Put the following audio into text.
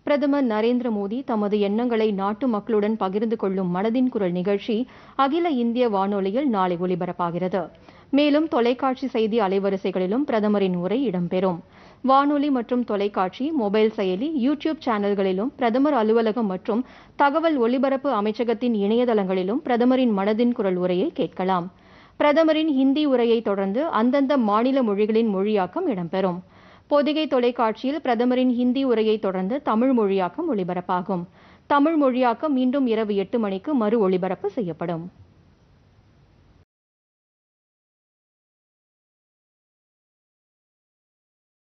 பிரதமர் நரேந்திர மோடி தமது எண்ணங்களை நாட்டு மக்களுடன் பகிர்ந்து கொள்ளும் மனதின் குரல் நிகழ்ச்சி அகில இந்திய வானொலியில் நாளை ஒலிபரப்பாகிறது மேலும் தொலைக்காட்சி செய்தி அலைவரிசைகளிலும் பிரதமரின் உரை இடம்பெறும் வானொலி மற்றும் தொலைக்காட்சி மொபைல் செயலி யூ டியூப் சேனல்களிலும் பிரதமர் அலுவலகம் மற்றும் தகவல் ஒலிபரப்பு அமைச்சகத்தின் இணையதளங்களிலும் பிரதமரின் மனதின் குரல் உரையை கேட்கலாம் பிரதமரின் ஹிந்தி உரையை தொடர்ந்து அந்தந்த மாநில மொழிகளின் மொழியாக்கம் இடம்பெறும் பொதிகை தொலைக்காட்சியில் பிரதமரின் ஹிந்தி உரையை தொடர்ந்து தமிழ் மொழியாக்கம் ஒலிபரப்பாகும் தமிழ் மொழியாக்கம் மீண்டும் இரவு எட்டு மணிக்கு மறு ஒலிபரப்பு செய்யப்படும்